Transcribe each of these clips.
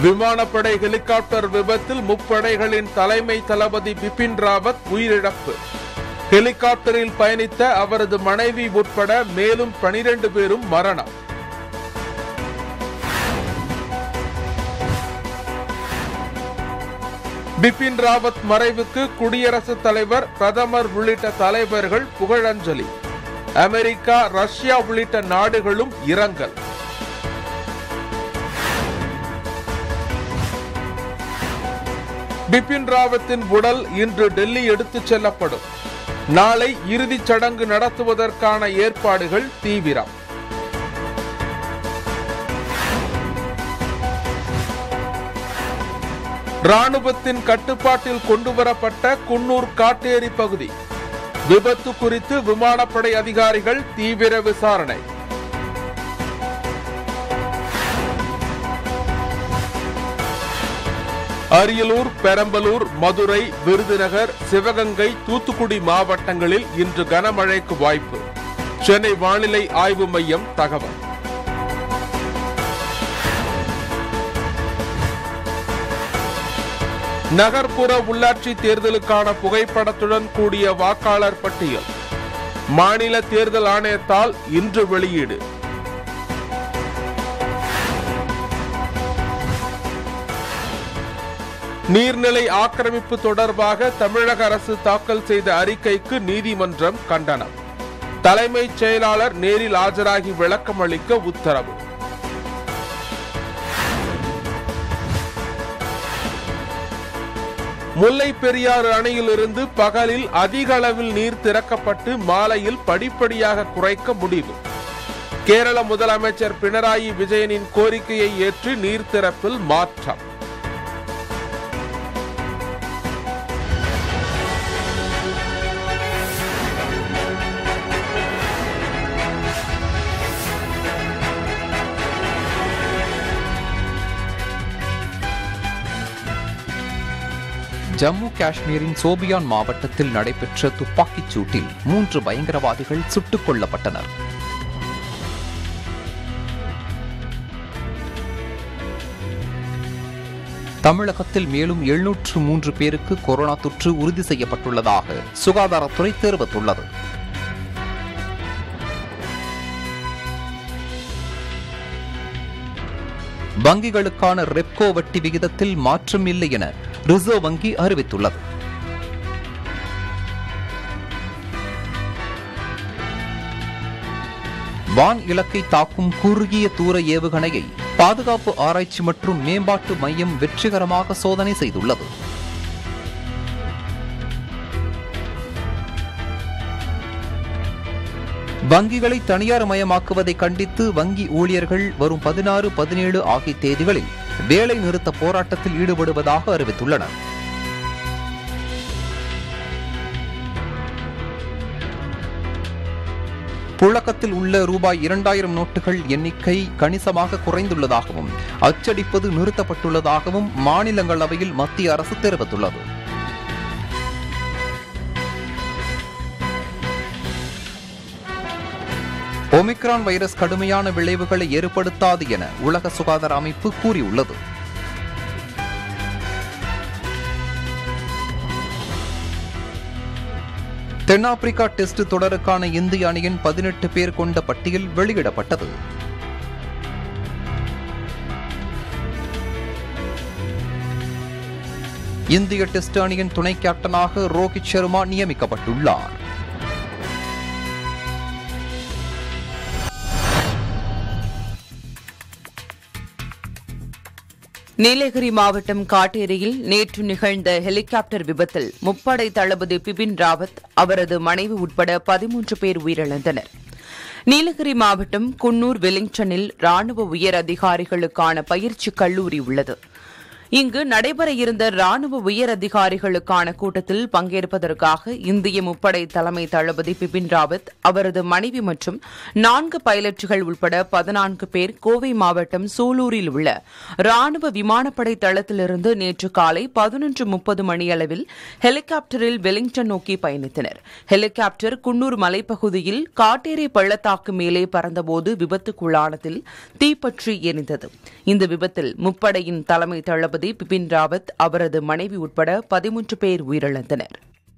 விமானப்படை ஹெலிகாப்டர் விபத்தில் முப்படைகளின் தலைமை தளபதி பிபின் ராவத் உயிரிழப்பு ஹெலிகாப்டரில் பயணித்த அவரது மனைவி உட்பட மேலும் பனிரெண்டு பேரும் மரணம் பிபின் ராவத் மறைவுக்கு குடியரசுத் தலைவர் பிரதமர் உள்ளிட்ட தலைவர்கள் புகழஞ்சலி அமெரிக்கா ரஷ்யா உள்ளிட்ட நாடுகளும் இரங்கல் பிபின் ராவத்தின் உடல் இன்று டெல்லி எடுத்துச் செல்லப்படும் நாளை இறுதிச் சடங்கு நடத்துவதற்கான ஏற்பாடுகள் தீவிரம் ராணுவத்தின் கட்டுப்பாட்டில் கொண்டுவரப்பட்ட குன்னூர் காட்டேரி பகுதி விபத்து குறித்து விமானப்படை அதிகாரிகள் தீவிர விசாரணை அரியலூர் பெரம்பலூர் மதுரை விருதுநகர் சிவகங்கை தூத்துக்குடி மாவட்டங்களில் இன்று கனமழைக்கு வாய்ப்பு சென்னை வானிலை ஆய்வு மையம் தகவல் நகர்ப்புற உள்ளாட்சி தேர்தலுக்கான புகைப்படத்துடன் கூடிய வாக்காளர் பட்டியல் மாநில தேர்தல் ஆணையத்தால் இன்று வெளியீடு நீர்நிலை ஆக்கிரமிப்பு தொடர்பாக தமிழக அரசு தாக்கல் செய்த அறிக்கைக்கு நீதிமன்றம் கண்டனம் தலைமைச் செயலாளர் நேரில் ஆஜராகி விளக்கம் அளிக்க உத்தரவு முல்லை பெரியாறு அணையிலிருந்து பகலில் அதிக அளவில் நீர் திறக்கப்பட்டு மாலையில் படிப்படியாக குறைக்க முடிவு கேரள முதலமைச்சர் பினராயி விஜயனின் கோரிக்கையை ஏற்று நீர் திறப்பில் மாற்றம் ஜம்மு காஷ்மீரின் சோபியான் மாவட்டத்தில் நடைபெற்ற துப்பாக்கிச் சூட்டில் மூன்று பயங்கரவாதிகள் சுட்டுக் கொல்லப்பட்டனர் தமிழகத்தில் மேலும் எழுநூற்று மூன்று பேருக்கு கொரோனா தொற்று உறுதி செய்யப்பட்டுள்ளதாக சுகாதாரத்துறை தெரிவித்துள்ளது வங்கிகளுக்கான ரெப்கோ வட்டி விகிதத்தில் மாற்றம் இல்லை என ரிசர்வ் வங்கி அறிவித்துள்ளது வான் இலக்கை தாக்கும் குறுகிய தூர ஏவுகணையை பாதுகாப்பு ஆராய்ச்சி மற்றும் மேம்பாட்டு மையம் வெற்றிகரமாக சோதனை செய்துள்ளது வங்கிகளை தனியார் மயமாக்குவதை கண்டித்து வங்கி ஊழியர்கள் வரும் பதினாறு பதினேழு ஆகிய தேதிகளில் வேலை நிறுத்த போராட்டத்தில் ஈடுபடுவதாக அறிவித்துள்ளனர் புழக்கத்தில் உள்ள ரூபாய் இரண்டாயிரம் நோட்டுகள் எண்ணிக்கை கணிசமாக குறைந்துள்ளதாகவும் அச்சடிப்பது நிறுத்தப்பட்டுள்ளதாகவும் மாநிலங்களவையில் மத்திய அரசு தெரிவித்துள்ளது ஒமிக்ரான் வைரஸ் கடுமையான விளைவுகளை ஏற்படுத்தாது என உலக சுகாதார அமைப்பு கூறியுள்ளது தென்னாப்பிரிக்கா டெஸ்ட் தொடருக்கான இந்திய அணியின் பதினெட்டு பேர் கொண்ட பட்டியல் வெளியிடப்பட்டது இந்திய டெஸ்ட் அணியின் துணை கேப்டனாக ரோஹித் சர்மா நியமிக்கப்பட்டுள்ளார் நீலகிரி மாவட்டம் காட்டேரியில் நேற்று நிகழ்ந்த ஹெலிகாப்டர் விபத்தில் முப்படை தளபதி பிபின் ராவத் அவரது மனைவி உட்பட பதிமூன்று பேர் உயிரிழந்தனர் நீலகிரி மாவட்டம் குன்னூர் வெலிங்டனில் ராணுவ உயர் அதிகாரிகளுக்கான பயிற்சி கல்லூரி உள்ளது இங்கு நடைபெற இருந்த ராணுவ உயர் அதிகாரிகளுக்கான கூட்டத்தில் பங்கேற்பதற்காக இந்திய முப்படை தலைமை தளபதி பிபின் ராவத் அவரது மனைவி மற்றும் நான்கு பைலட்டுகள் உட்பட பதினான்கு பேர் கோவை மாவட்டம் சூலூரில் உள்ள ராணுவ விமானப்படை தளத்திலிருந்து நேற்று காலை பதினொன்று முப்பது மணியளவில் ஹெலிகாப்டரில் வெலிங்டன் நோக்கி பயணித்தனர் ஹெலிகாப்டர் குன்னூர் மலைப்பகுதியில் காட்டேரி பள்ளத்தாக்கு மேலே பறந்தபோது விபத்துக்குள்ளானதில் தீப்பற்றி எரிந்தது இந்த விபத்தில் முப்படையின் தலைமை தளபதி பிபின் ராவத் அவரது மனைவி உட்பட பதிமூன்று பேர் உயிரிழந்தனர்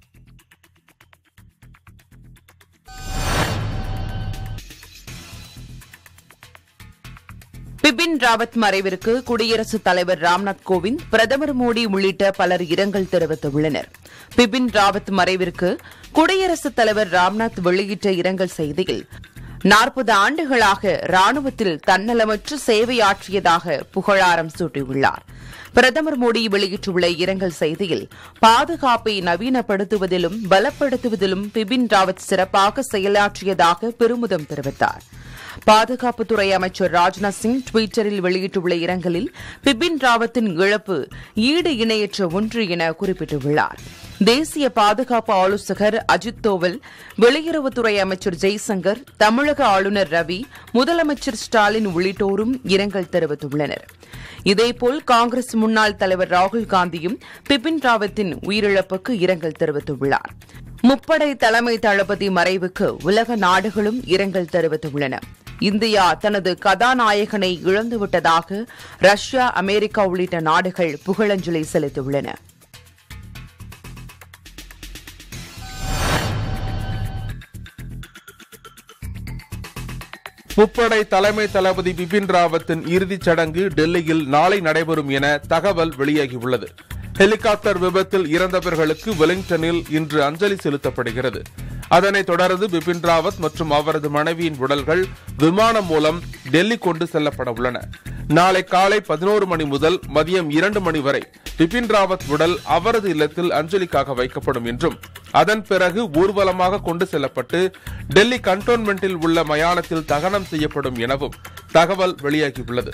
பிபின் ராவத் மறைவிற்கு குடியரசுத் தலைவர் ராம்நாத் கோவிந்த் பிரதமர் மோடி உள்ளிட்ட பலர் இரங்கல் தெரிவித்துள்ளனர் பிபின் ராவத் மறைவிற்கு குடியரசுத் தலைவர் ராம்நாத் வெளியிட்ட இரங்கல் செய்தியில் நாற்பது ஆண்டுகளாக ராணுவத்தில் தன்னலமற்ற சேவையாற்றியதாக புகழாரம் சூட்டியுள்ளார் பிரதமர் மோடி வெளியிட்டுள்ள இரங்கல் செய்தியில் பாதுகாப்பை நவீனப்படுத்துவதிலும் பலப்படுத்துவதிலும் பிபின் ராவத் சிறப்பாக செயலாற்றியதாக பெருமிதம் தெரிவித்தார் பாதுகாப்புத்துறை அமைச்சர் ராஜ்நாத் சிங் டுவிட்டரில் வெளியிட்டுள்ள இரங்கலில் பிபின் ராவத்தின் இழப்பு ஈடு இணையற்ற ஒன்று என குறிப்பிட்டுள்ளார் தேசிய பாதுகாப்பு ஆலோசகர் அஜித் தோவல் வெளியுறவுத்துறை அமைச்சர் ஜெய்சங்கர் தமிழக ஆளுநர் ரவி முதலமைச்சர் ஸ்டாலின் உள்ளிட்டோரும் இரங்கல் தெரிவித்துள்ளனர் இதேபோல் காங்கிரஸ் முன்னாள் தலைவர் ராகுல் காந்தியும் பிபின் ராவத்தின் உயிரிழப்புக்கு இரங்கல் தெரிவித்துள்ளார் முப்படை தலைமை தளபதி மறைவுக்கு உலக நாடுகளும் இரங்கல் தெரிவித்துள்ளன இந்தியா தனது கதாநாயகனை இழந்துவிட்டதாக ரஷ்யா அமெரிக்கா உள்ளிட்ட நாடுகள் புகழஞ்சலி செலுத்தியுள்ளன முப்படை தலைமை தளபதி பிபின் ராவத்தின் இறுதிச் சடங்கு டெல்லியில் நாளை நடைபெறும் என தகவல் வெளியாகியுள்ளது ஹெலிகாப்டர் விபத்தில் இறந்தவர்களுக்கு வெலிங்டனில் இன்று அஞ்சலி செலுத்தப்படுகிறது அதனைத் தொடர்ந்து பிபின் ராவத் மற்றும் அவரது மனைவியின் உடல்கள் விமானம் மூலம் டெல்லி கொண்டு செல்லப்பட உள்ளன நாளை காலை பதினோரு மணி முதல் மதியம் இரண்டு மணி வரை பிபின் ராவத் உடல் அவரது இல்லத்தில் அஞ்சலிக்காக வைக்கப்படும் என்றும் அதன் பிறகு ஊர்வலமாக கொண்டு செல்லப்பட்டு டெல்லி கண்டோன்மெண்டில் உள்ள மயானத்தில் தகனம் செய்யப்படும் எனவும் தகவல் வெளியாகியுள்ளது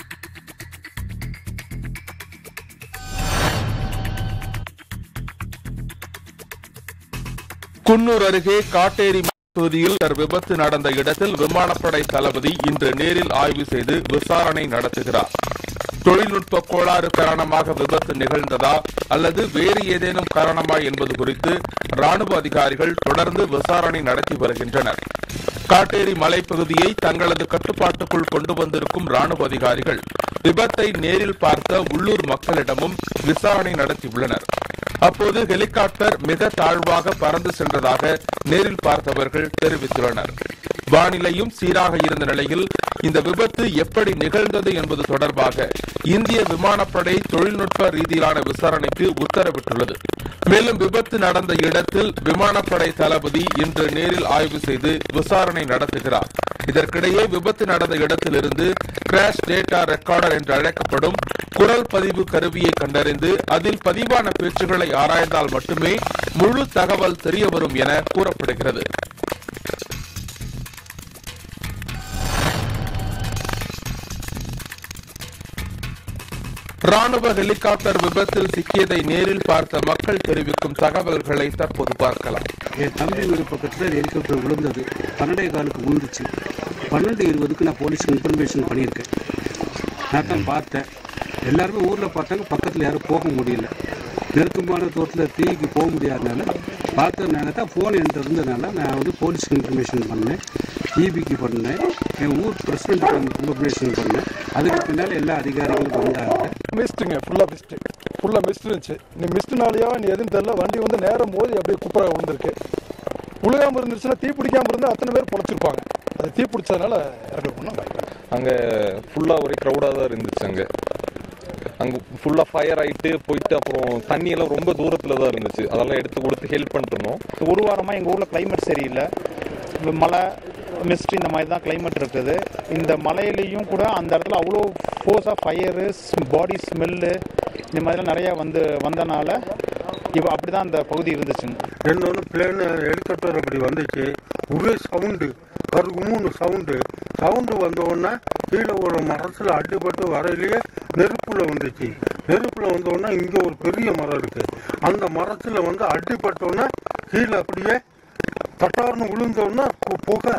குன்னூர் அருகே காட்டேரி பகுதியில் விபத்து நடந்த இடத்தில் விமானப்படை தளபதி இன்று நேரில் ஆய்வு செய்து விசாரணை நடத்துகிறார் தொழில்நுட்ப கோளாறு காரணமாக விபத்து நிகழ்ந்ததா அல்லது வேறு ஏதேனும் காரணமா என்பது குறித்து ராணுவ அதிகாரிகள் தொடர்ந்து விசாரணை நடத்தி வருகின்றனர் காட்டேரி மலைப்பகுதியை தங்களது கட்டுப்பாட்டுக்குள் கொண்டு வந்திருக்கும் ராணுவ அதிகாரிகள் விபத்தை நேரில் பார்த்த உள்ளூர் மக்களிடமும் விசாரணை நடத்தியுள்ளனர் அப்போது ஹெலிகாப்டர் மிக தாழ்வாக பறந்து சென்றதாக நேரில் பார்த்தவர்கள் தெரிவித்துள்ளனர் வானிலையும் சீராக இருந்த நிலையில் இந்த விபத்து எப்படி நிகழ்ந்தது என்பது தொடர்பாக இந்திய விமானப்படை தொழில்நுட்ப ரீதியிலான விசாரணைக்கு உத்தரவிட்டுள்ளது மேலும் விபத்து நடந்த இடத்தில் விமானப்படை தளபதி இன்று நேரில் ஆய்வு செய்து விசாரணை நடத்துகிறார் இதற்கிடையே விபத்து நடந்த இடத்திலிருந்து கிராஷ் டேட்டா ரெக்கார்டர் என்று அழைக்கப்படும் குரல் பதிவு கருவியை கண்டறிந்து அதில் பதிவான பேச்சுகளை ஆராய்ந்தால் மட்டுமே முழு தகவல் தெரிய வரும் என கூறப்படுகிறது ராணுவ ஹெலிகாப்டர் விபத்தில் சிக்கியதை நேரில் பார்த்த மக்கள் தெரிவிக்கும் தகவல்களை தற்போது பார்க்கலாம் என் தம்பி வீடு பக்கத்தில் ஹெலிகாப்டர் விழுந்தது பன்னெண்டே காலுக்கு விழுந்துச்சு பன்னெண்டு இருபதுக்கு நான் போலீஸ் இன்ஃபர்மேஷன் பண்ணியிருக்கேன் நான் தான் பார்த்தேன் எல்லாருமே ஊரில் பார்த்தாங்க பக்கத்தில் யாரும் போக முடியல நெருக்கமான தூரத்தில் தீக்கு போக முடியாதனால பார்த்ததுனால தான் ஃபோன் என்கிட்ட இருந்ததுனால நான் வந்து போலீஸ்க்கு இன்ஃபர்மேஷன் பண்ணேன் இபிக்கு பண்ணேன் என் ஊர் பிரசிடென்ட்டுக்கு இன்ஃபர்மேஷன் பண்ணேன் அதுக்கு பின்னால் எல்லா அதிகாரிகளும் வந்தாங்க மிஸ்ட்டுங்க ஃபுல்லாக மிஸ்ட்டு ஃபுல்லாக மிஸ்ட் இருந்துச்சு நீ மிஸ்ட்னாலேயோ நீ எதுவும் தெரில வண்டி வந்து நேரம் மோதி அப்படியே குப்பரை விழுந்திருக்கு உழுகாமல் இருந்துச்சுன்னா தீ பிடிக்காமல் இருந்தால் அத்தனை பேர் பொழைச்சிருப்பாங்க அது தீ பிடிச்சதுனால இறக்க பண்ணோம் அங்கே ஃபுல்லாக ஒரே க்ரௌடாக தான் இருந்துச்சு அங்கே அங்கே ஃபுல்லாக ஃபயர் ஆகிட்டு போயிட்டு அப்புறம் தண்ணியெல்லாம் ரொம்ப தூரத்தில் தான் இருந்துச்சு அதெல்லாம் எடுத்து கொடுத்து ஹெல்ப் பண்ணிட்டு இருந்தோம் ஒரு வாரமாக எங்கள் ஊரில் கிளைமேட் சரியில்லை மழை மிஸ்ட் இந்த மாதிரி தான் கிளைமேட் இருக்குது இந்த மலையிலையும் கூட அந்த இடத்துல அவ்வளோ ஃபோர்ஸாக ஃபயரு பாடி ஸ்மெல்லு இந்த மாதிரிலாம் நிறையா வந்து வந்தனால இப்போ அப்படி தான் அந்த பகுதி இருந்துச்சுங்க என்னொன்று பிளேன் ஹெலிகாப்டர் அப்படி வந்துச்சு ஒரே சவுண்டு ஒரு மூணு சவுண்டு சவுண்டு வந்த உடனே கீழே ஒரு மரத்தில் அடிபட்டு வரையிலேயே நெருப்புல வந்துச்சு நெருப்புல வந்தோடனே இங்க ஒரு பெரிய மரம் இருக்கு அந்த மரத்துல வந்து அடிபட்டோன்னே கீழே அப்படியே தட்டார்னு விழுந்தோடனே பு- புகை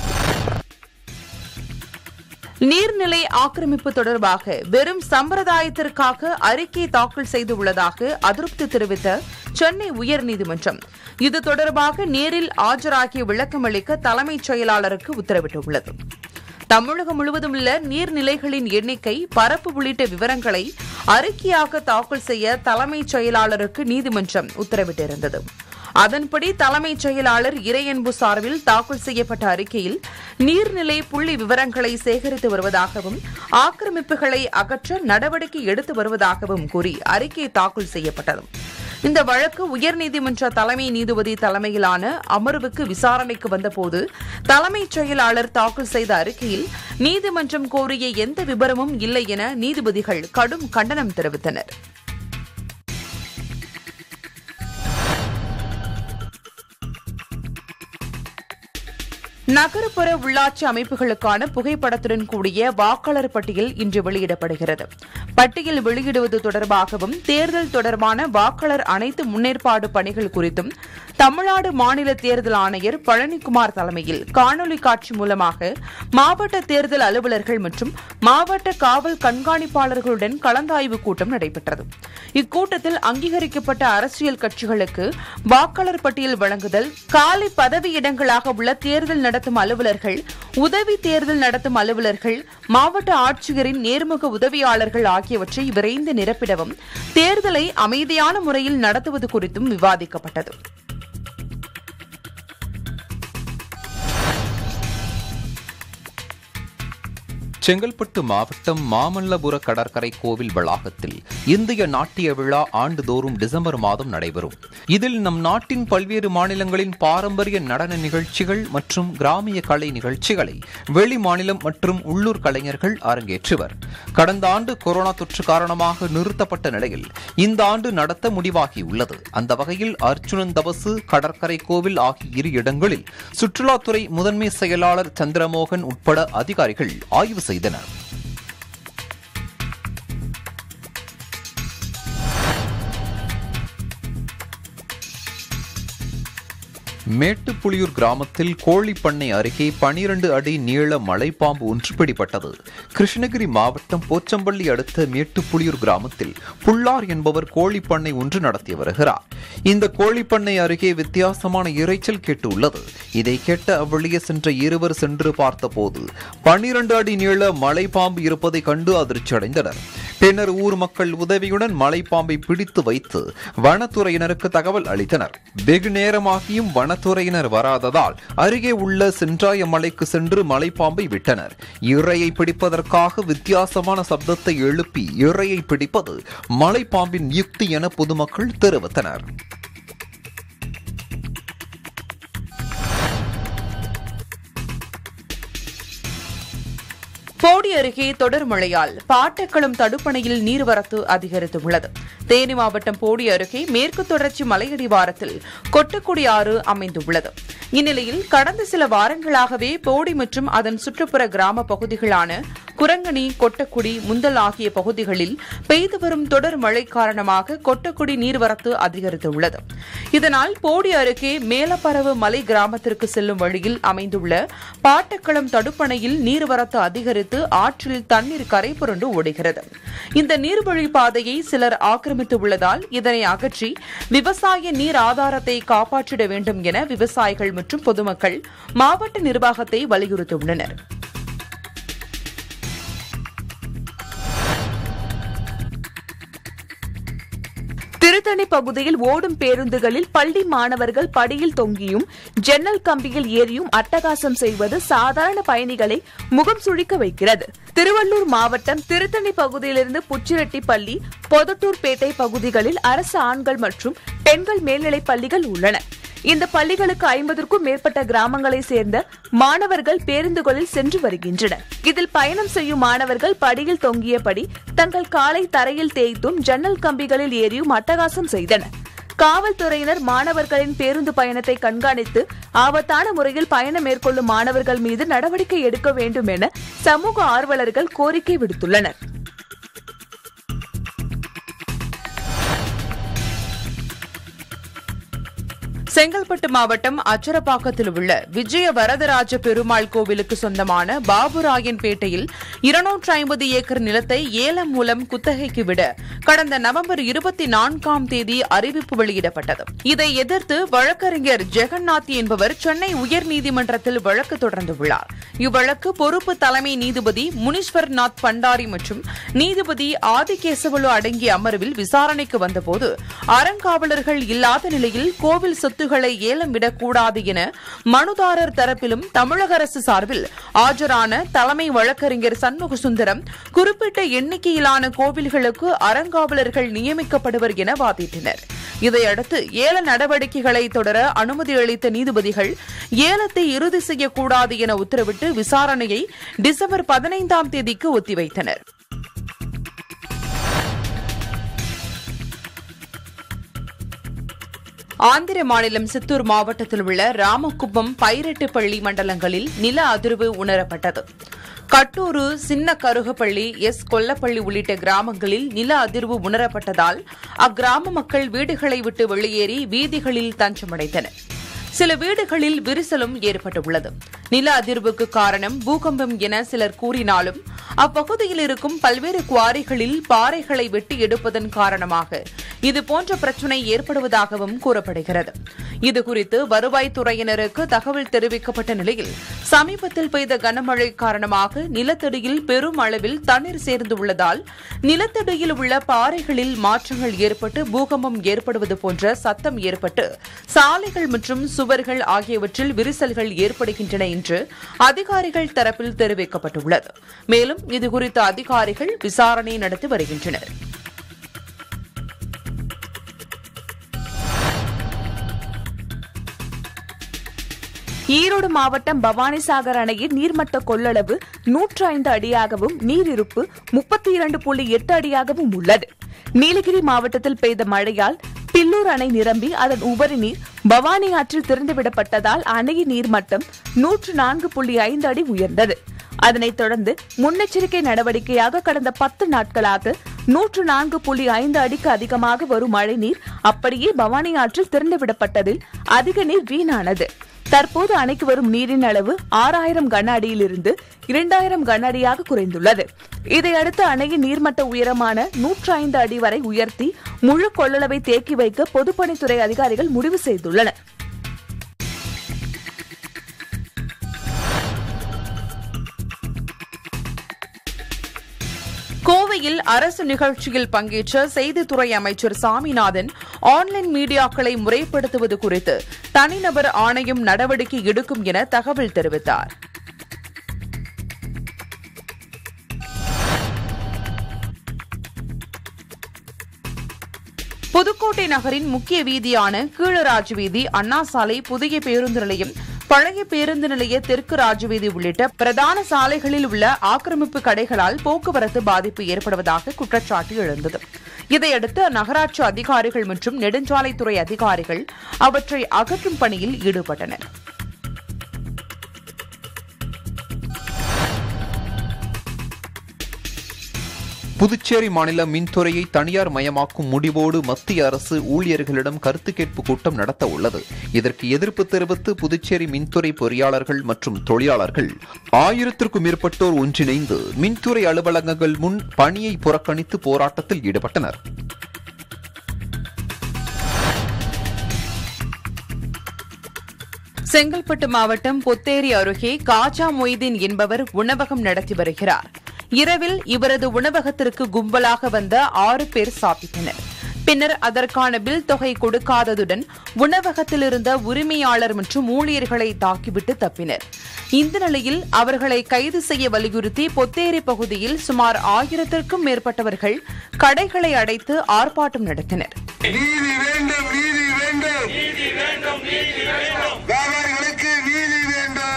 நீர்நிலை ஆக்கிரமிப்பு தொடர்பாக வெறும் சம்பிரதாயத்திற்காக அறிக்கை தாக்கல் செய்துள்ளதாக அதிருப்தி தெரிவித்த சென்னை உயர்நீதிமன்றம் இது தொடர்பாக நேரில் ஆஜராகி விளக்கமளிக்க தலைமைச் செயலாளருக்கு உத்தரவிட்டுள்ளது தமிழகம் முழுவதும் உள்ள நீர்நிலைகளின் எண்ணிக்கை பரப்பு உள்ளிட்ட விவரங்களை அறிக்கையாக தாக்கல் செய்ய தலைமைச் செயலாளருக்கு நீதிமன்றம் உத்தரவிட்டிருந்தது அதன்படி தலைமைச் செயலாளர் இறையன்பு சார்பில் தாக்கல் செய்யப்பட்ட அறிக்கையில் நீர்நிலை புள்ளி விவரங்களை சேகரித்து வருவதாகவும் ஆக்கிரமிப்புகளை அகற்ற நடவடிக்கை எடுத்து வருவதாகவும் கூறி அறிக்கை தாக்கல் செய்யப்பட்டது இந்த வழக்கு உயர்நீதிமன்ற தலைமை நீதிபதி தலைமையிலான அமர்வுக்கு விசாரணைக்கு வந்தபோது தலைமைச் செயலாளர் தாக்கல் செய்த அறிக்கையில் நீதிமன்றம் கோரிய எந்த விபரமும் இல்லை என நீதிபதிகள் கடும் கண்டனம் தெரிவித்தனர் நகர்ப்புற உள்ளாட்சி அமைப்புகளுக்கான புகைப்படத்துடன் கூடிய வாக்காளர் பட்டியல் இன்று வெளியிடப்படுகிறது பட்டியல் வெளியிடுவது தொடர்பாகவும் தேர்தல் தொடர்பான வாக்காளர் அனைத்து முன்னேற்பாடு பணிகள் குறித்தும் தமிழ்நாடு மாநில தேர்தல் ஆணையர் பழனிக்குமார் தலைமையில் காணொலி காட்சி மூலமாக மாவட்ட தேர்தல் அலுவலர்கள் மற்றும் மாவட்ட காவல் கண்காணிப்பாளர்களுடன் கலந்தாய்வு கூட்டம் நடைபெற்றது இக்கூட்டத்தில் அங்கீகரிக்கப்பட்ட அரசியல் கட்சிகளுக்கு வாக்காளர் பட்டியல் வழங்குதல் காலி பதவியிடங்களாக உள்ள தேர்தல் நடத்தும் அலுவலர்கள் உதவி தேர்தல் நடத்தும் அலுவலர்கள் மாவட்ட ஆட்சியரின் நேர்முக உதவியாளர்கள் ஆகியவற்றை விரைந்து நிரப்பிடவும் தேர்தலை அமைதியான முறையில் நடத்துவது குறித்தும் விவாதிக்கப்பட்டது செங்கல்பட்டு மாவட்டம் மாமல்லபுர கடற்கரை கோவில் வளாகத்தில் இந்திய நாட்டிய விழா ஆண்டுதோறும் டிசம்பர் மாதம் நடைபெறும் இதில் நம் நாட்டின் பல்வேறு மாநிலங்களின் பாரம்பரிய நடன நிகழ்ச்சிகள் மற்றும் கிராமிய கலை நிகழ்ச்சிகளை வெளி மாநிலம் மற்றும் உள்ளூர் கலைஞர்கள் அரங்கேற்றுவர் கடந்த ஆண்டு கொரோனா தொற்று காரணமாக நிறுத்தப்பட்ட நிலையில் இந்த ஆண்டு நடத்த முடிவாகியுள்ளது அந்த வகையில் அர்ஜுனன் தபசு கடற்கரை கோவில் ஆகிய இரு இடங்களில் சுற்றுலாத்துறை முதன்மை செயலாளர் சந்திரமோகன் உட்பட அதிகாரிகள் ஆய்வு செய்தனர் மேட்டுப்புலியூர் கிராமத்தில் கோழிப்பண்ணை அருகே பனிரண்டு அடி நீள மலைப்பாம்பு ஒன்று பிடிபட்டது கிருஷ்ணகிரி மாவட்டம் போச்சம்பள்ளி அடுத்த மேட்டுப்புலியூர் கிராமத்தில் புல்லார் என்பவர் கோழிப்பண்ணை ஒன்று நடத்தி வருகிறார் இந்த கோழிப்பண்ணை அருகே வித்தியாசமான இரைச்சல் கேட்டுள்ளது இதை கேட்ட அவ்வழியே சென்ற இருவர் சென்று பார்த்தபோது பனிரண்டு அடி நீள மலைப்பாம்பு இருப்பதை கண்டு அதிர்ச்சியடைந்தனர் பின்னர் ஊர் மக்கள் உதவியுடன் மலைப்பாம்பை பிடித்து வைத்து வனத்துறையினருக்கு தகவல் அளித்தனர் வெகு நேரமாகியும் வனத்துறையினர் வராததால் அருகே உள்ள சென்றாய மலைக்கு சென்று மலைப்பாம்பை விட்டனர் இரையை பிடிப்பதற்காக வித்தியாசமான சப்தத்தை எழுப்பி இரையை பிடிப்பது மலைப்பாம்பின் யுக்தி என பொதுமக்கள் தெரிவித்தனர் போடி அருகே தொடர் மழையால் பாட்டக்குளம் தடுப்பணையில் நீர்வரத்து அதிகரித்துள்ளது தேனி மாவட்டம் போடி அருகே மேற்கு தொடர்ச்சி மலையடிவாரத்தில் கொட்டக்குடி ஆறு அமைந்துள்ளது இந்நிலையில் கடந்த சில வாரங்களாகவே போடி மற்றும் அதன் சுற்றுப்புற கிராம பகுதிகளான குரங்கணி கொட்டக்குடி முந்தல் ஆகிய பகுதிகளில் பெய்து வரும் தொடர் மழை காரணமாக கொட்டக்குடி நீர்வரத்து அதிகரித்துள்ளது இதனால் போடி அருகே மேலப்பரவு மலை கிராமத்திற்கு செல்லும் வழியில் அமைந்துள்ள பாட்டக்களம் தடுப்பணையில் நீர்வரத்து அதிகரித்து ஆற்றில் தண்ணீர் கரை புரண்டு ஓடுகிறது இந்த நீர்வழி பாதையை சிலர் ஆக்கிரமித்து உள்ளதால் இதனை அகற்றி விவசாய நீர் ஆதாரத்தை காப்பாற்றிட வேண்டும் என விவசாயிகள் மற்றும் பொதுமக்கள் மாவட்ட நிர்வாகத்தை வலியுறுத்தியுள்ளனர் திருத்தணி பகுதியில் ஓடும் பேருந்துகளில் பள்ளி மாணவர்கள் படியில் தொங்கியும் ஜன்னல் கம்பியில் ஏறியும் அட்டகாசம் செய்வது சாதாரண பயணிகளை முகம் சுழிக்க வைக்கிறது திருவள்ளூர் மாவட்டம் திருத்தணி பகுதியிலிருந்து புச்சிரெட்டிப்பள்ளி பொதட்டூர்பேட்டை பகுதிகளில் அரசு ஆண்கள் மற்றும் பெண்கள் மேல்நிலைப் பள்ளிகள் உள்ளன இந்த பள்ளிகளுக்கு ஐம்பதற்கும் மேற்பட்ட கிராமங்களை சேர்ந்த மாணவர்கள் பேருந்துகளில் சென்று வருகின்றனர் இதில் பயணம் செய்யும் மாணவர்கள் படியில் தொங்கியபடி தங்கள் காலை தரையில் தேய்த்தும் ஜன்னல் கம்பிகளில் ஏறியும் அட்டகாசம் செய்தனர் காவல்துறையினர் மாணவர்களின் பேருந்து பயணத்தை கண்காணித்து ஆபத்தான முறையில் பயணம் மேற்கொள்ளும் மாணவர்கள் மீது நடவடிக்கை எடுக்க வேண்டும் என சமூக ஆர்வலர்கள் கோரிக்கை விடுத்துள்ளனர் செங்கல்பட்டு மாவட்டம் அச்சரப்பாக்கத்தில் உள்ள விஜய வரதராஜ பெருமாள் கோவிலுக்கு சொந்தமான பாபுராயன்பேட்டையில் இருநூற்று ஐம்பது ஏக்கர் நிலத்தை ஏலம் மூலம் குத்தகைக்கு விட கடந்த நவம்பர் இருபத்தி நான்காம் தேதி அறிவிப்பு வெளியிடப்பட்டது இதை எதிர்த்து வழக்கறிஞர் ஜெகநாத் என்பவர் சென்னை உயர்நீதிமன்றத்தில் வழக்கு தொடர்ந்துள்ளார் இவ்வழக்கு பொறுப்பு தலைமை நீதிபதி முனீஸ்வர்நாத் பண்டாரி மற்றும் நீதிபதி ஆதிகேசவலு அடங்கிய அமர்வில் விசாரணைக்கு வந்தபோது அறங்காவலர்கள் இல்லாத நிலையில் கோவில் சொத்துக்களை ஏலம் விடக்கூடாது என மனுதாரர் தரப்பிலும் தமிழக அரசு சார்பில் ஆஜரான தலைமை வழக்கறிஞர் சண்முக சுந்தரம் குறிப்பிட்ட எண்ணிக்கையிலான கோவில்களுக்கு அறங்காவலர்கள் நியமிக்கப்படுவர் என வாதிட்டனர் இதையடுத்து ஏல நடவடிக்கைகளை தொடர அனுமதி அளித்த நீதிபதிகள் ஏலத்தை இறுதி செய்யக்கூடாது என உத்தரவிட்டு விசாரணையை டிசம்பர் பதினைந்தாம் தேதிக்கு ஒத்திவைத்தனர் ஆந்திர மாநிலம் சித்தூர் மாவட்டத்தில் உள்ள ராமகுப்பம் பைரட்டுப்பள்ளி மண்டலங்களில் நில அதிர்வு உணரப்பட்டது கட்டூரு சின்ன கருகப்பள்ளி எஸ் கொல்லப்பள்ளி உள்ளிட்ட கிராமங்களில் நில அதிர்வு உணரப்பட்டதால் அக்கிராம மக்கள் வீடுகளை விட்டு வெளியேறி வீதிகளில் தஞ்சமடைந்தனர் சில வீடுகளில் விரிசலும் ஏற்பட்டுள்ளது நில அதிர்வுக்கு காரணம் பூகம்பம் என சிலர் கூறினாலும் அப்பகுதியில் இருக்கும் பல்வேறு குவாரிகளில் பாறைகளை வெட்டி எடுப்பதன் காரணமாக இதுபோன்ற பிரச்சினை ஏற்படுவதாகவும் கூறப்படுகிறது இதுகுறித்து வருவாய்த்துறையினருக்கு தகவல் தெரிவிக்கப்பட்ட நிலையில் சமீபத்தில் பெய்த கனமழை காரணமாக நிலத்தடியில் பெரும் அளவில் தண்ணீர் சேர்ந்துள்ளதால் நிலத்தடியில் உள்ள பாறைகளில் மாற்றங்கள் ஏற்பட்டு பூகம்பம் ஏற்படுவது போன்ற சத்தம் ஏற்பட்டு சாலைகள் மற்றும் சுவர்கள் ஆகியவற்றில் விரிசல்கள் ஏற்படுகின்றன என்று அதிகாரிகள் தரப்பில் தெரிவிக்கப்பட்டுள்ளது மேலும் இதுகுறித்து அதிகாரிகள் விசாரணை நடத்தி வருகின்றனர் ஈரோடு மாவட்டம் பவானிசாகர் அணையின் நீர்மட்ட கொள்ளளவு நூற்று ஐந்து அடியாகவும் நீரிருப்பு முப்பத்தி இரண்டு புள்ளி எட்டு அடியாகவும் உள்ளது நீலகிரி மாவட்டத்தில் பெய்த மழையால் பில்லூர் அணை நிரம்பி அதன் உபரி நீர் பவானி ஆற்றில் திறந்துவிடப்பட்டதால் அணையின் நீர்மட்டம் நூற்று நான்கு புள்ளி ஐந்து அடி உயர்ந்தது அதனைத் தொடர்ந்து முன்னெச்சரிக்கை நடவடிக்கையாக கடந்த பத்து நாட்களாக நூற்று நான்கு புள்ளி ஐந்து அடிக்கு அதிகமாக வரும் மழைநீர் அப்படியே பவானி ஆற்றில் திறந்துவிடப்பட்டதில் அதிக நீர் வீணானது தற்போது அணைக்கு வரும் நீரின் அளவு ஆறாயிரம் கன அடியிலிருந்து இரண்டாயிரம் கன அடியாக குறைந்துள்ளது இதையடுத்து அணையின் நீர்மட்ட உயரமான நூற்று ஐந்து அடி வரை உயர்த்தி முழு கொள்ளளவை தேக்கி வைக்க பொதுப்பணித்துறை அதிகாரிகள் முடிவு செய்துள்ளனர் கோவையில் அரசு நிகழ்ச்சியில் பங்கேற்ற செய்தித்துறை அமைச்சர் சாமிநாதன் ஆன்லைன் மீடியாக்களை முறைப்படுத்துவது குறித்து தனிநபர் ஆணையம் நடவடிக்கை எடுக்கும் என தகவல் தெரிவித்தார் புதுக்கோட்டை நகரின் முக்கிய வீதியான கீழராஜ் வீதி அண்ணா சாலை புதிய பேருந்து நிலையம் பழைய பேருந்து நிலைய தெற்கு ராஜவீதி உள்ளிட்ட பிரதான சாலைகளில் உள்ள ஆக்கிரமிப்பு கடைகளால் போக்குவரத்து பாதிப்பு ஏற்படுவதாக குற்றச்சாட்டு எழுந்தது இதையடுத்து நகராட்சி அதிகாரிகள் மற்றும் நெடுஞ்சாலைத்துறை அதிகாரிகள் அவற்றை அகற்றும் பணியில் ஈடுபட்டனர் புதுச்சேரி மாநில மின்துறையை தனியார் மயமாக்கும் முடிவோடு மத்திய அரசு ஊழியர்களிடம் கருத்து கேட்பு கூட்டம் நடத்த உள்ளது இதற்கு எதிர்ப்பு தெரிவித்து புதுச்சேரி மின்துறை பொறியாளர்கள் மற்றும் தொழிலாளர்கள் ஆயிரத்திற்கும் மேற்பட்டோர் ஒன்றிணைந்து மின்துறை அலுவலகங்கள் முன் பணியை புறக்கணித்து போராட்டத்தில் ஈடுபட்டனர் செங்கல்பட்டு மாவட்டம் பொத்தேரி அருகே காஜா மொய்தீன் என்பவர் உணவகம் நடத்தி வருகிறார் இரவில் இவரது உணவகத்திற்கு கும்பலாக வந்த ஆறு பேர் சாப்பிட்டனர் பின்னர் அதற்கான பில் தொகை கொடுக்காததுடன் உணவகத்தில் இருந்த உரிமையாளர் மற்றும் ஊழியர்களை தாக்கிவிட்டு தப்பினர் இந்த நிலையில் அவர்களை கைது செய்ய வலியுறுத்தி பொத்தேரி பகுதியில் சுமார் ஆயிரத்திற்கும் மேற்பட்டவர்கள் கடைகளை அடைத்து ஆர்ப்பாட்டம் நடத்தினர் நீதி வேண்டும் நீதி வேண்டும் நீதி வேண்டும் நீதி வேண்டும் வியாபாரிகளுக்கு நீதி வேண்டும்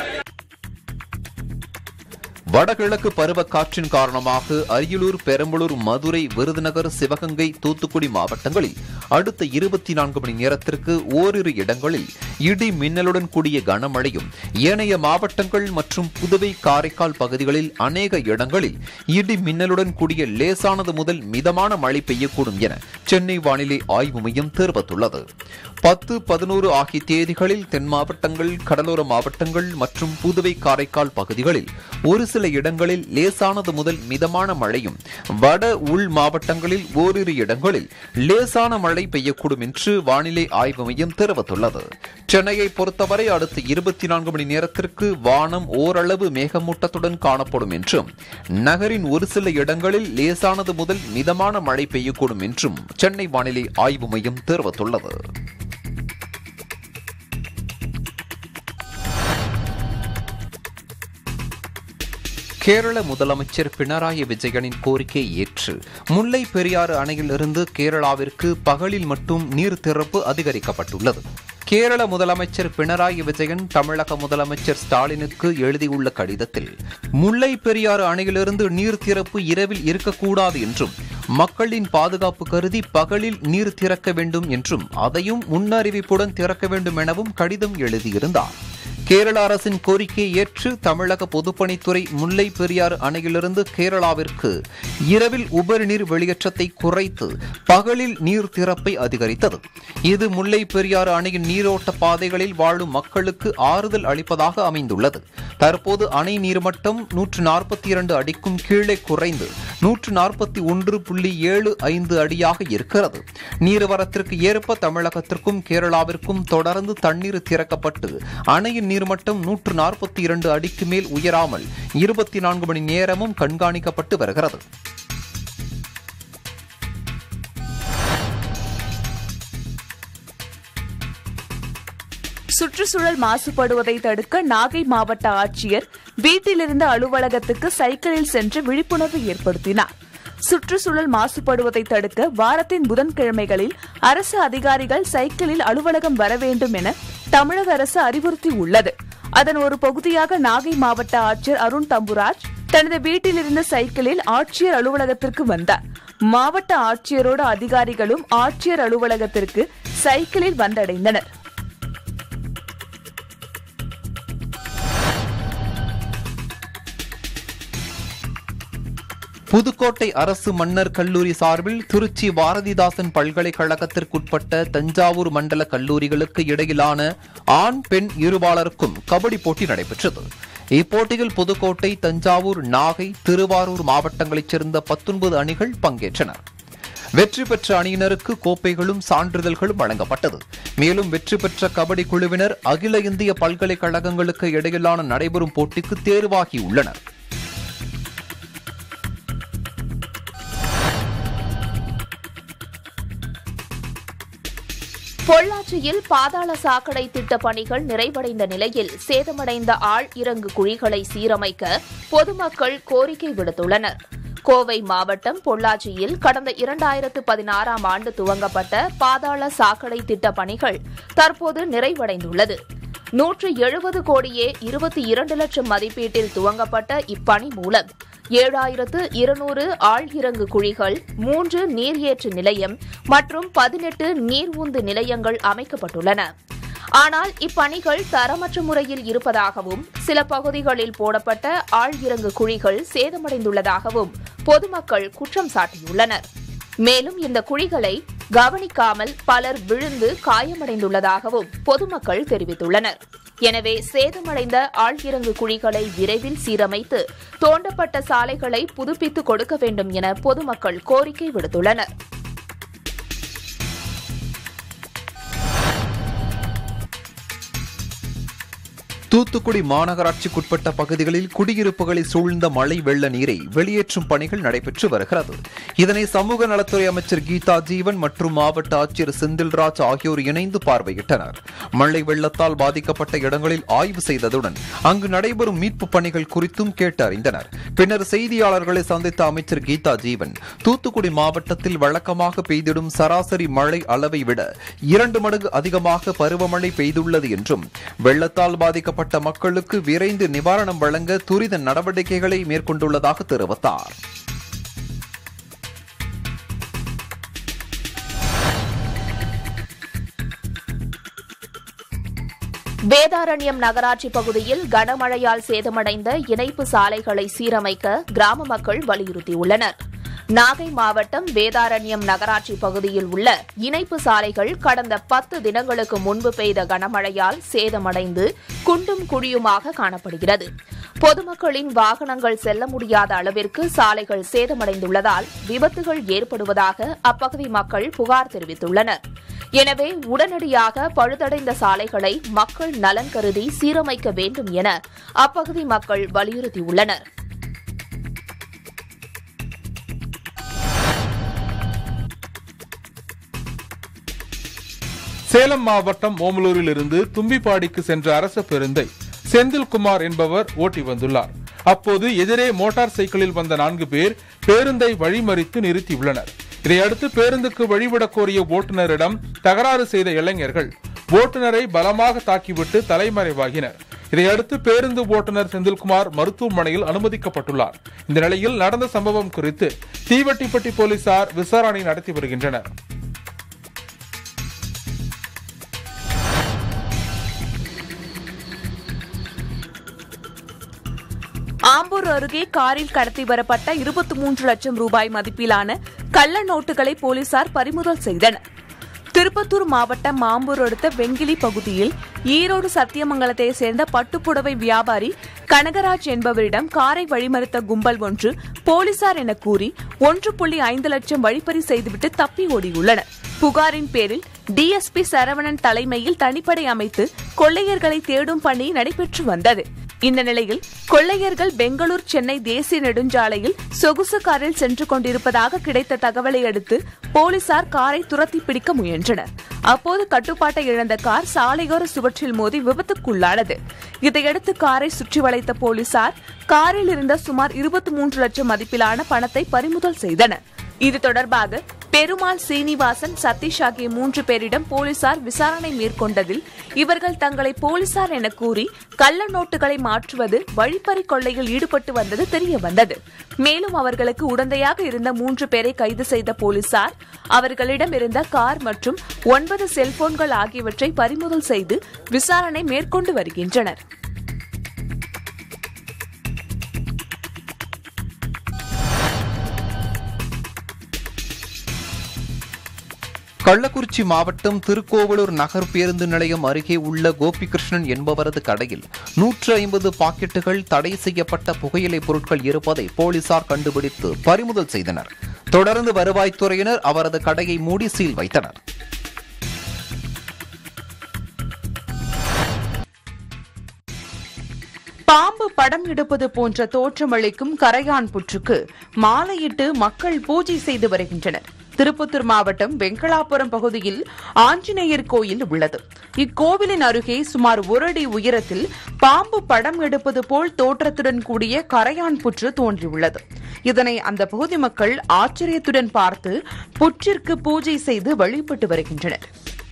வடகிழக்கு பருவக்காற்றின் காரணமாக அரியலூர் பெரம்பலூர் மதுரை விருதுநகர் சிவகங்கை தூத்துக்குடி மாவட்டங்களில் அடுத்த இருபத்தி நான்கு மணி நேரத்திற்கு ஓரிரு இடங்களில் இடி மின்னலுடன் கூடிய கனமழையும் ஏனைய மாவட்டங்கள் மற்றும் புதுவை காரைக்கால் பகுதிகளில் அநேக இடங்களில் இடி மின்னலுடன் கூடிய லேசானது முதல் மிதமான மழை பெய்யக்கூடும் என சென்னை வானிலை ஆய்வு மையம் தெரிவித்துள்ளது பத்து பதினோரு ஆகிய தேதிகளில் தென் மாவட்டங்கள் கடலோர மாவட்டங்கள் மற்றும் புதுவை காரைக்கால் பகுதிகளில் ஒரு சில இடங்களில் லேசானது முதல் மிதமான மழையும் வட உள் மாவட்டங்களில் ஓரிரு இடங்களில் லேசான மழை பெய்யக்கூடும் என்று வானிலை ஆய்வு மையம் தெரிவித்துள்ளது சென்னையை பொறுத்தவரை அடுத்த இருபத்தி நான்கு மணி நேரத்திற்கு வானம் ஓரளவு மேகமூட்டத்துடன் காணப்படும் என்றும் நகரின் ஒரு சில இடங்களில் லேசானது முதல் மிதமான மழை பெய்யக்கூடும் என்றும் சென்னை வானிலை ஆய்வு மையம் தெரிவித்துள்ளது கேரள முதலமைச்சர் பினராயி விஜயனின் கோரிக்கையை ஏற்று முல்லை பெரியாறு அணையிலிருந்து கேரளாவிற்கு பகலில் மட்டும் நீர் திறப்பு அதிகரிக்கப்பட்டுள்ளது கேரள முதலமைச்சர் பினராயி விஜயன் தமிழக முதலமைச்சர் ஸ்டாலினுக்கு எழுதியுள்ள கடிதத்தில் முல்லை பெரியாறு அணையிலிருந்து நீர் திறப்பு இரவில் இருக்கக்கூடாது என்றும் மக்களின் பாதுகாப்பு கருதி பகலில் நீர் திறக்க வேண்டும் என்றும் அதையும் முன்னறிவிப்புடன் திறக்க வேண்டும் எனவும் கடிதம் எழுதியிருந்தார் கேரள அரசின் கோரிக்கையை ஏற்று தமிழக பொதுப்பணித்துறை முல்லை பெரியாறு அணையிலிருந்து கேரளாவிற்கு இரவில் உபரி நீர் வெளியேற்றத்தை குறைத்து பகலில் நீர் திறப்பை அதிகரித்தது இது முல்லை பெரியாறு அணையின் நீரோட்ட பாதைகளில் வாழும் மக்களுக்கு ஆறுதல் அளிப்பதாக அமைந்துள்ளது தற்போது அணை நீர்மட்டம் நூற்று நாற்பத்தி இரண்டு அடிக்கும் கீழே குறைந்து நூற்று நாற்பத்தி ஒன்று புள்ளி ஏழு ஐந்து அடியாக இருக்கிறது நீர்வரத்திற்கு ஏற்ப தமிழகத்திற்கும் கேரளாவிற்கும் தொடர்ந்து தண்ணீர் திறக்கப்பட்டு அணையின் நீர்மட்டம் நூற்று நாற்பத்தி இரண்டு அடிக்கு மேல் உயராமல் இருபத்தி நான்கு மணி நேரமும் கண்காணிக்கப்பட்டு வருகிறது சுற்றுச்சூழல் மாசுபடுவதை தடுக்க நாகை மாவட்ட ஆட்சியர் வீட்டிலிருந்து அலுவலகத்துக்கு சைக்கிளில் சென்று விழிப்புணர்வு ஏற்படுத்தினார் சுற்றுச்சூழல் மாசுபடுவதை தடுக்க வாரத்தின் புதன்கிழமைகளில் அரசு அதிகாரிகள் சைக்கிளில் அலுவலகம் வர வேண்டும் என தமிழக அரசு அறிவுறுத்தியுள்ளது அதன் ஒரு பகுதியாக நாகை மாவட்ட ஆட்சியர் அருண் தம்புராஜ் தனது வீட்டிலிருந்த சைக்கிளில் ஆட்சியர் அலுவலகத்திற்கு வந்தார் மாவட்ட ஆட்சியரோடு அதிகாரிகளும் ஆட்சியர் அலுவலகத்திற்கு சைக்கிளில் வந்தடைந்தனர் புதுக்கோட்டை அரசு மன்னர் கல்லூரி சார்பில் திருச்சி பாரதிதாசன் பல்கலைக்கழகத்திற்குட்பட்ட தஞ்சாவூர் மண்டல கல்லூரிகளுக்கு இடையிலான ஆண் பெண் இருபாலருக்கும் கபடி போட்டி நடைபெற்றது இப்போட்டியில் புதுக்கோட்டை தஞ்சாவூர் நாகை திருவாரூர் மாவட்டங்களைச் சேர்ந்த பத்தொன்பது அணிகள் பங்கேற்றனர் வெற்றி பெற்ற அணியினருக்கு கோப்பைகளும் சான்றிதழ்களும் வழங்கப்பட்டது மேலும் வெற்றி பெற்ற கபடி குழுவினர் அகில இந்திய பல்கலைக்கழகங்களுக்கு இடையிலான நடைபெறும் போட்டிக்கு தேர்வாகியுள்ளனர் பொள்ளாச்சியில் பாதாள சாக்கடை திட்ட பணிகள் நிறைவடைந்த நிலையில் சேதமடைந்த ஆள் இறங்கு குழிகளை சீரமைக்க பொதுமக்கள் கோரிக்கை விடுத்துள்ளனர் கோவை மாவட்டம் பொள்ளாச்சியில் கடந்த இரண்டாயிரத்து பதினாறாம் ஆண்டு துவங்கப்பட்ட பாதாள சாக்கடை திட்ட பணிகள் தற்போது நிறைவடைந்துள்ளது நூற்று எழுபது கோடியே இருபத்தி இரண்டு லட்சம் மதிப்பீட்டில் துவங்கப்பட்ட இப்பணி மூலம் ஏழாயிரத்து இருநூறு ஆழ்இறங்கு குழிகள் மூன்று நீர்ஏற்று நிலையம் மற்றும் பதினெட்டு நீர் உந்து நிலையங்கள் அமைக்கப்பட்டுள்ளன ஆனால் இப்பணிகள் தரமற்ற முறையில் இருப்பதாகவும் சில பகுதிகளில் போடப்பட்ட ஆழ்இறங்கு குழிகள் சேதமடைந்துள்ளதாகவும் பொதுமக்கள் குற்றம் சாட்டியுள்ளனர் மேலும் இந்த குழிகளை கவனிக்காமல் பலர் விழுந்து காயமடைந்துள்ளதாகவும் பொதுமக்கள் தெரிவித்துள்ளனர் எனவே சேதமடைந்த ஆழ்இறங்கு குழிகளை விரைவில் சீரமைத்து தோண்டப்பட்ட சாலைகளை புதுப்பித்து கொடுக்க வேண்டும் என பொதுமக்கள் கோரிக்கை விடுத்துள்ளனர் தூத்துக்குடி மாநகராட்சிக்குட்பட்ட பகுதிகளில் குடியிருப்புகளை சூழ்ந்த மழை வெள்ள நீரை வெளியேற்றும் பணிகள் நடைபெற்று வருகிறது இதனை சமூக நலத்துறை அமைச்சர் கீதா ஜீவன் மற்றும் மாவட்ட ஆட்சியர் செந்தில்ராஜ் ஆகியோர் இணைந்து பார்வையிட்டனர் மழை வெள்ளத்தால் பாதிக்கப்பட்ட இடங்களில் ஆய்வு செய்ததுடன் அங்கு நடைபெறும் மீட்பு பணிகள் குறித்தும் கேட்டறிந்தனர் பின்னர் செய்தியாளர்களை சந்தித்த அமைச்சர் கீதா ஜீவன் தூத்துக்குடி மாவட்டத்தில் வழக்கமாக பெய்திடும் சராசரி மழை அளவை விட இரண்டு மடங்கு அதிகமாக பருவமழை பெய்துள்ளது என்றும் வெள்ளத்தால் பாதிக்கப்பட்ட மக்களுக்கு விரைந்து நிவாரணம் வழங்க துரித நடவடிக்கைகளை மேற்கொண்டுள்ளதாக தெரிவித்தார் வேதாரண்யம் நகராட்சி பகுதியில் கனமழையால் சேதமடைந்த இணைப்பு சாலைகளை சீரமைக்க கிராம மக்கள் வலியுறுத்தியுள்ளனர் நாகை மாவட்டம் வேதாரண்யம் நகராட்சி பகுதியில் உள்ள இணைப்பு சாலைகள் கடந்த பத்து தினங்களுக்கு முன்பு பெய்த கனமழையால் சேதமடைந்து குண்டும் குழியுமாக காணப்படுகிறது பொதுமக்களின் வாகனங்கள் செல்ல முடியாத அளவிற்கு சாலைகள் சேதமடைந்துள்ளதால் விபத்துகள் ஏற்படுவதாக அப்பகுதி மக்கள் புகார் தெரிவித்துள்ளனர் எனவே உடனடியாக பழுதடைந்த சாலைகளை மக்கள் நலன் கருதி சீரமைக்க வேண்டும் என அப்பகுதி மக்கள் வலியுறுத்தியுள்ளனர் சேலம் மாவட்டம் ஓமலூரில் இருந்து தும்பிப்பாடிக்கு சென்ற அரசு பேருந்தை செந்தில்குமார் என்பவர் ஓட்டி வந்துள்ளார் அப்போது எதிரே மோட்டார் சைக்கிளில் வந்த நான்கு பேர் பேருந்தை வழிமறித்து நிறுத்தியுள்ளனர் இதையடுத்து பேருந்துக்கு வழிவிடக் கோரிய ஓட்டுநரிடம் தகராறு செய்த இளைஞர்கள் ஓட்டுநரை பலமாக தாக்கிவிட்டு தலைமறைவாகினர் இதையடுத்து பேருந்து ஓட்டுநர் செந்தில்குமார் மருத்துவமனையில் அனுமதிக்கப்பட்டுள்ளார் இந்த நிலையில் நடந்த சம்பவம் குறித்து தீவட்டிப்பட்டி போலீசார் விசாரணை நடத்தி வருகின்றனர் ஆம்பூர் அருகே காரில் கடத்தி வரப்பட்ட இருபத்தி மூன்று லட்சம் ரூபாய் மதிப்பிலான கள்ள நோட்டுகளை போலீசார் பறிமுதல் செய்தனர் திருப்பத்தூர் மாவட்டம் ஆம்பூர் அடுத்த வெங்கிலி பகுதியில் ஈரோடு சத்தியமங்கலத்தை சேர்ந்த பட்டுப்புடவை வியாபாரி கனகராஜ் என்பவரிடம் காரை வழிமறித்த கும்பல் ஒன்று போலீசார் என கூறி ஒன்று புள்ளி ஐந்து லட்சம் வழிப்பறி செய்துவிட்டு தப்பி ஓடியுள்ளனர் புகாரின் பேரில் டிஎஸ்பி சரவணன் தலைமையில் தனிப்படை அமைத்து கொள்ளையர்களை தேடும் பணி நடைபெற்று வந்தது இந்த நிலையில் கொள்ளையர்கள் பெங்களூர் சென்னை தேசிய நெடுஞ்சாலையில் சொகுசு காரில் சென்று கொண்டிருப்பதாக கிடைத்த தகவலை அடுத்து போலீசார் காரை துரத்தி பிடிக்க முயன்றனர் அப்போது கட்டுப்பாட்டை இழந்த கார் சாலையோர சுவற்றில் மோதி விபத்துக்குள்ளானது இதையடுத்து காரை சுற்றி வளைத்த போலீசார் காரில் இருந்த சுமார் இருபத்தி மூன்று லட்சம் மதிப்பிலான பணத்தை பறிமுதல் செய்தனர் இது தொடர்பாக பெருமாள் சீனிவாசன் சதீஷ் ஆகிய மூன்று பேரிடம் போலீசார் விசாரணை மேற்கொண்டதில் இவர்கள் தங்களை போலீசார் என கூறி கள்ள நோட்டுகளை மாற்றுவது வழிப்பறி கொள்ளையில் ஈடுபட்டு வந்தது தெரிய வந்தது மேலும் அவர்களுக்கு உடந்தையாக இருந்த மூன்று பேரை கைது செய்த போலீசார் அவர்களிடம் இருந்த கார் மற்றும் ஒன்பது செல்போன்கள் ஆகியவற்றை பறிமுதல் செய்து விசாரணை மேற்கொண்டு வருகின்றனர் கள்ளக்குறிச்சி மாவட்டம் திருக்கோவலூர் நகர் பேருந்து நிலையம் அருகே உள்ள கோபிகிருஷ்ணன் என்பவரது கடையில் நூற்று ஐம்பது பாக்கெட்டுகள் தடை செய்யப்பட்ட புகையிலை பொருட்கள் இருப்பதை போலீசார் கண்டுபிடித்து பறிமுதல் செய்தனர் தொடர்ந்து வருவாய்த்துறையினர் அவரது கடையை மூடி சீல் வைத்தனர் பாம்பு படம் எடுப்பது போன்ற தோற்றமளிக்கும் கரையான் புற்றுக்கு மாலையிட்டு மக்கள் பூஜை செய்து வருகின்றனர் திருப்பத்தூர் மாவட்டம் வெங்களாபுரம் பகுதியில் ஆஞ்சநேயர் கோயில் உள்ளது இக்கோவிலின் அருகே சுமார் ஒரு அடி உயரத்தில் பாம்பு படம் எடுப்பது போல் தோற்றத்துடன் கூடிய கரையான் புற்று தோன்றியுள்ளது இதனை அந்த பகுதி மக்கள் ஆச்சரியத்துடன் பார்த்து புற்றிற்கு பூஜை செய்து வழிபட்டு வருகின்றனர்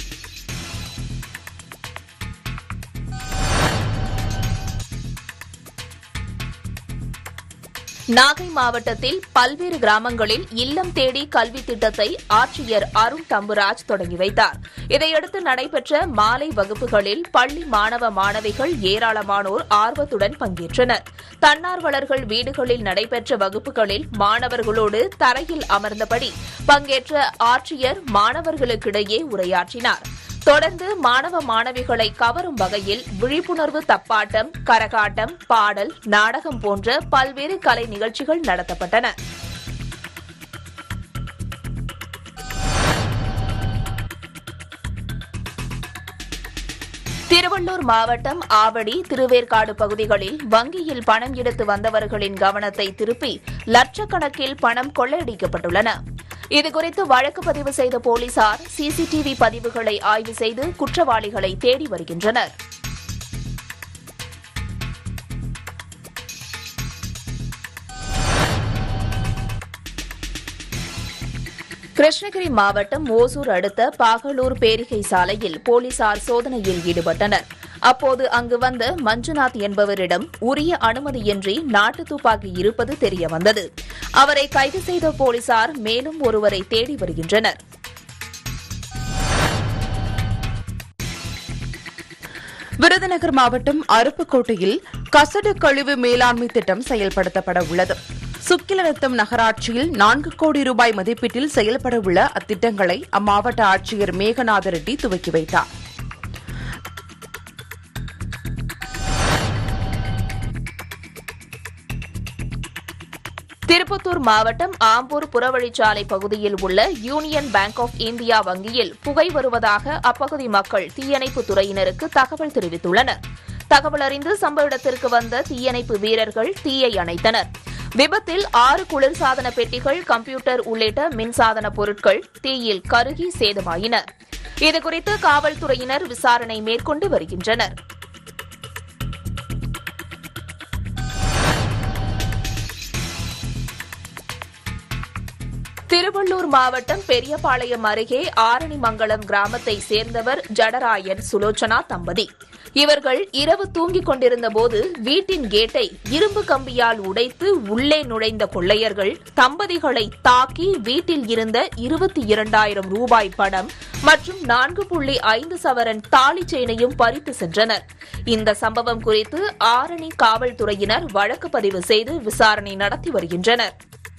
நாகை மாவட்டத்தில் பல்வேறு கிராமங்களில் இல்லம் தேடி கல்வி திட்டத்தை ஆட்சியர் அருண் தம்புராஜ் தொடங்கி வைத்தார் இதையடுத்து நடைபெற்ற மாலை வகுப்புகளில் பள்ளி மாணவ மாணவிகள் ஏராளமானோர் ஆர்வத்துடன் பங்கேற்றனர் தன்னார்வலர்கள் வீடுகளில் நடைபெற்ற வகுப்புகளில் மாணவர்களோடு தரையில் அமர்ந்தபடி பங்கேற்ற ஆட்சியர் மாணவர்களுக்கிடையே உரையாற்றினார் தொடர்ந்து மாணவ மாணவிகளை கவரும் வகையில் விழிப்புணர்வு தப்பாட்டம் கரகாட்டம் பாடல் நாடகம் போன்ற பல்வேறு கலை நிகழ்ச்சிகள் நடத்தப்பட்டன திருவள்ளூர் மாவட்டம் ஆவடி திருவேற்காடு பகுதிகளில் வங்கியில் பணம் எடுத்து வந்தவர்களின் கவனத்தை திருப்பி லட்சக்கணக்கில் பணம் கொள்ளையடிக்கப்பட்டுள்ளன இதுகுறித்து வழக்கு பதிவு செய்த போலீசார் சிசிடிவி பதிவுகளை ஆய்வு செய்து குற்றவாளிகளை தேடி வருகின்றனர் கிருஷ்ணகிரி மாவட்டம் ஓசூர் அடுத்த பாகலூர் பேரிகை சாலையில் போலீசார் சோதனையில் ஈடுபட்டனர் அப்போது அங்கு வந்த மஞ்சுநாத் என்பவரிடம் உரிய அனுமதியின்றி நாட்டு துப்பாக்கி இருப்பது தெரியவந்தது அவரை கைது செய்த போலீசார் மேலும் ஒருவரை தேடி வருகின்றனர் விருதுநகர் மாவட்டம் அருப்புக்கோட்டையில் கசடு கழிவு மேலாண்மை திட்டம் செயல்படுத்தப்பட உள்ளது சுக்கிலரத்தம் நகராட்சியில் நான்கு கோடி ரூபாய் மதிப்பீட்டில் செயல்பட உள்ள அத்திட்டங்களை அம்மாவட்ட ஆட்சியர் மேகநாத ரெட்டி துவக்கி வைத்தார் திருப்பத்தூர் மாவட்டம் ஆம்பூர் புறவழிச்சாலை பகுதியில் உள்ள யூனியன் பேங்க் ஆஃப் இந்தியா வங்கியில் புகை வருவதாக அப்பகுதி மக்கள் தீயணைப்பு துறையினருக்கு தகவல் தெரிவித்துள்ளனர் தகவல் அறிந்து சம்பவ இடத்திற்கு வந்த தீயணைப்பு வீரர்கள் தீயை அணைத்தனர் விபத்தில் ஆறு குளிர்சாதன பெட்டிகள் கம்ப்யூட்டர் உள்ளிட்ட மின்சாதன பொருட்கள் தீயில் கருகி சேதமாயின இதுகுறித்து காவல்துறையினர் விசாரணை மேற்கொண்டு வருகின்றனர் திருவள்ளூர் மாவட்டம் பெரியபாளையம் அருகே ஆரணிமங்கலம் கிராமத்தை சேர்ந்தவர் ஜடராயன் சுலோச்சனா தம்பதி இவர்கள் இரவு தூங்கிக் கொண்டிருந்த போது வீட்டின் கேட்டை இரும்பு கம்பியால் உடைத்து உள்ளே நுழைந்த கொள்ளையர்கள் தம்பதிகளை தாக்கி வீட்டில் இருந்த இருபத்தி இரண்டாயிரம் ரூபாய் பணம் மற்றும் நான்கு புள்ளி ஐந்து சவரன் தாலி செயினையும் பறித்து சென்றனர் இந்த சம்பவம் குறித்து ஆரணி காவல்துறையினர் வழக்கு பதிவு செய்து விசாரணை நடத்தி வருகின்றனர்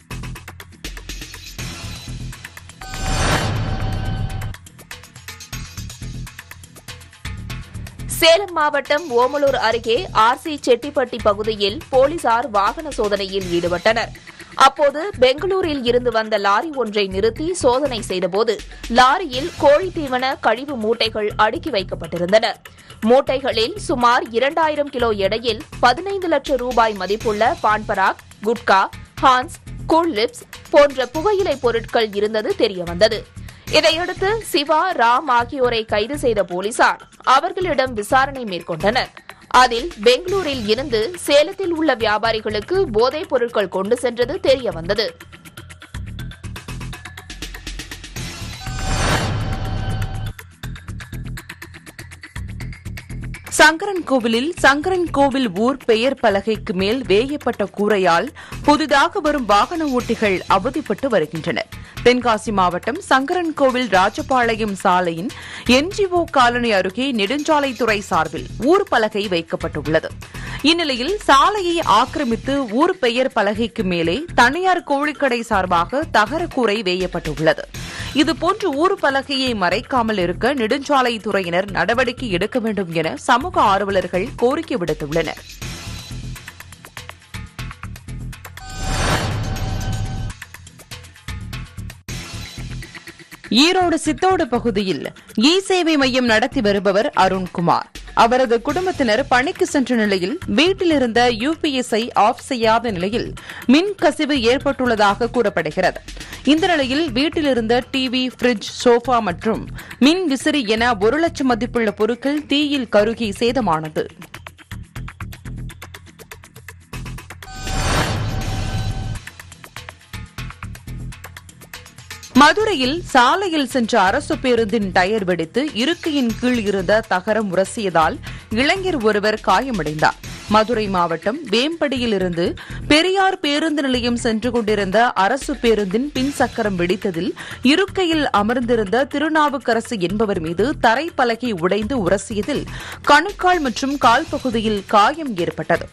சேலம் மாவட்டம் ஓமலூர் அருகே ஆர்சி செட்டிப்பட்டி பகுதியில் போலீசார் வாகன சோதனையில் ஈடுபட்டனர் அப்போது பெங்களூரில் இருந்து வந்த லாரி ஒன்றை நிறுத்தி சோதனை செய்தபோது லாரியில் கோழி தீவன கழிவு மூட்டைகள் அடுக்கி வைக்கப்பட்டிருந்தன மூட்டைகளில் சுமார் இரண்டாயிரம் கிலோ எடையில் பதினைந்து லட்சம் ரூபாய் மதிப்புள்ள Pan Parag gutka Hans cool lips போன்ற புகையிலை பொருட்கள் இருந்தது தெரியவந்தது இதையடுத்து சிவா ராம் ஆகியோரை கைது செய்த போலீசார் அவர்களிடம் விசாரணை மேற்கொண்டனர் அதில் பெங்களூரில் இருந்து சேலத்தில் உள்ள வியாபாரிகளுக்கு போதைப் பொருட்கள் கொண்டு சென்றது தெரியவந்தது சங்கரன் கோவிலில் சங்கரன் கோவில் ஊர் பெயர் பலகைக்கு மேல் வேயப்பட்ட கூரையால் புதிதாக வரும் வாகன ஓட்டிகள் அவதிப்பட்டு வருகின்றனர் தென்காசி மாவட்டம் சங்கரன் கோவில் ராஜபாளையம் சாலையின் என்ஜிஓ காலனி அருகே நெடுஞ்சாலைத்துறை சார்பில் ஊர் பலகை வைக்கப்பட்டுள்ளது இந்நிலையில் சாலையை ஆக்கிரமித்து ஊர் பெயர் பலகைக்கு மேலே தனியார் கோழிக்கடை சார்பாக தகர கூரை வேயப்பட்டுள்ளது இதுபோன்று ஊர் பலகையை மறைக்காமல் இருக்க நெடுஞ்சாலைத்துறையினர் நடவடிக்கை எடுக்க வேண்டும் என சமூக ஆர்வலர்கள் கோரிக்கை விடுத்துள்ளனர் ஈரோடு சித்தோடு பகுதியில் இ சேவை மையம் நடத்தி வருபவர் அருண்குமார் அவரது குடும்பத்தினர் பணிக்கு சென்ற நிலையில் வீட்டில் இருந்த யுபிஎஸ்ஐ ஆஃப் செய்யாத நிலையில் மின் கசிவு ஏற்பட்டுள்ளதாக கூறப்படுகிறது இந்த நிலையில் வீட்டில் இருந்த டிவி பிரிட்ஜ் சோஃபா மற்றும் மின் விசிறி என ஒரு லட்சம் மதிப்புள்ள பொருட்கள் தீயில் கருகி சேதமானது மதுரையில் சாலையில் சென்ற அரசு பேருந்தின் டயர் வெடித்து இருக்கையின் கீழ் இருந்த தகரம் உரசியதால் இளைஞர் ஒருவர் காயமடைந்தார் மதுரை மாவட்டம் வேம்படியில் இருந்து பெரியார் பேருந்து நிலையம் சென்று கொண்டிருந்த அரசு பேருந்தின் பின் சக்கரம் வெடித்ததில் இருக்கையில் அமர்ந்திருந்த திருநாவுக்கரசு என்பவர் மீது தரைப்பலகை உடைந்து உரசியதில் கணுக்கால் மற்றும் கால் பகுதியில் காயம் ஏற்பட்டது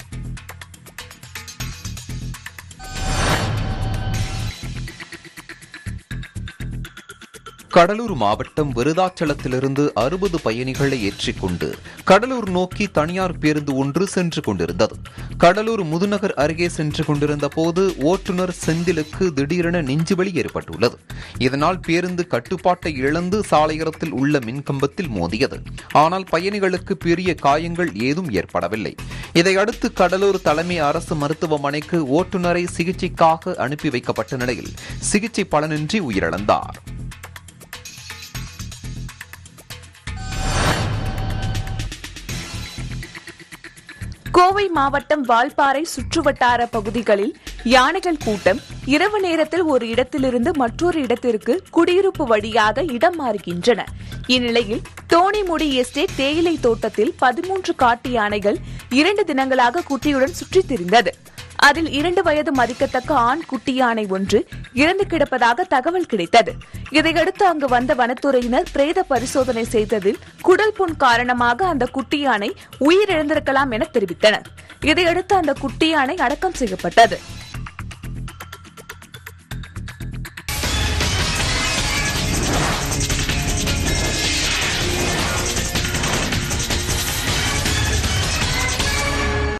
கடலூர் மாவட்டம் விருதாச்சலத்திலிருந்து அறுபது பயணிகளை ஏற்றிக்கொண்டு கடலூர் நோக்கி தனியார் பேருந்து ஒன்று சென்று கொண்டிருந்தது கடலூர் முதுநகர் அருகே சென்று கொண்டிருந்த போது ஓட்டுநர் செந்திலுக்கு திடீரென நெஞ்சுவலி ஏற்பட்டுள்ளது இதனால் பேருந்து கட்டுப்பாட்டை இழந்து சாலையோரத்தில் உள்ள மின்கம்பத்தில் மோதியது ஆனால் பயணிகளுக்கு பெரிய காயங்கள் ஏதும் ஏற்படவில்லை இதையடுத்து கடலூர் தலைமை அரசு மருத்துவமனைக்கு ஓட்டுநரை சிகிச்சைக்காக அனுப்பி வைக்கப்பட்ட நிலையில் சிகிச்சை பலனின்றி உயிரிழந்தார் கோவை மாவட்டம் வால்பாறை சுற்றுவட்டார பகுதிகளில் யானைகள் கூட்டம் இரவு நேரத்தில் ஒரு இடத்திலிருந்து மற்றொரு இடத்திற்கு குடியிருப்பு வழியாக இடம் மாறுகின்றன இந்நிலையில் தோணிமுடி எஸ்டேட் தேயிலை தோட்டத்தில் பதிமூன்று காட்டு யானைகள் இரண்டு தினங்களாக குட்டியுடன் சுற்றித் திரிந்தது அதில் இரண்டு வயது மதிக்கத்தக்க ஆண் குட்டி யானை ஒன்று இறந்து கிடப்பதாக தகவல் கிடைத்தது இதையடுத்து அங்கு வந்த வனத்துறையினர் பிரேத பரிசோதனை செய்ததில் குடல் புண் காரணமாக அந்த குட்டி யானை உயிரிழந்திருக்கலாம் என தெரிவித்தனர் இதையடுத்து அந்த குட்டி யானை அடக்கம் செய்யப்பட்டது